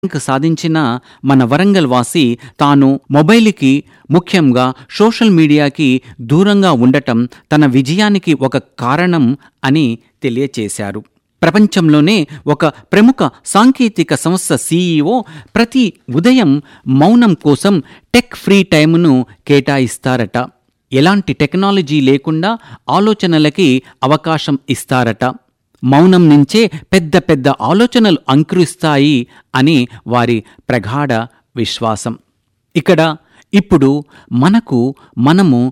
rank సాధించిన మన వరంగల్ వాసి తాను మొబైల్కి ముఖ్యంగా సోషల్ మీడియాకి దూరంగా ఉండటం తన విజయానికి ఒక కారణం అని తెలియచేశారు ప్రపంచంలోనే ఒక ప్రముఖ సాంకేతిక సంస్థ సీఈఓ ప్రతి ఉదయం మౌనం కోసం టెక్ ఫ్రీ టైమును కేటాయిస్తారట ఎలాంటి టెక్నాలజీ లేకుండా ఆలోచనలకి అవకాశం ఇస్తారట మౌనం నుంచే పెద్ద పెద్ద ఆలోచనలు అంకురిస్తాయి అని వారి ప్రగాఢ విశ్వాసం ఇక్కడ ఇప్పుడు మనకు మనము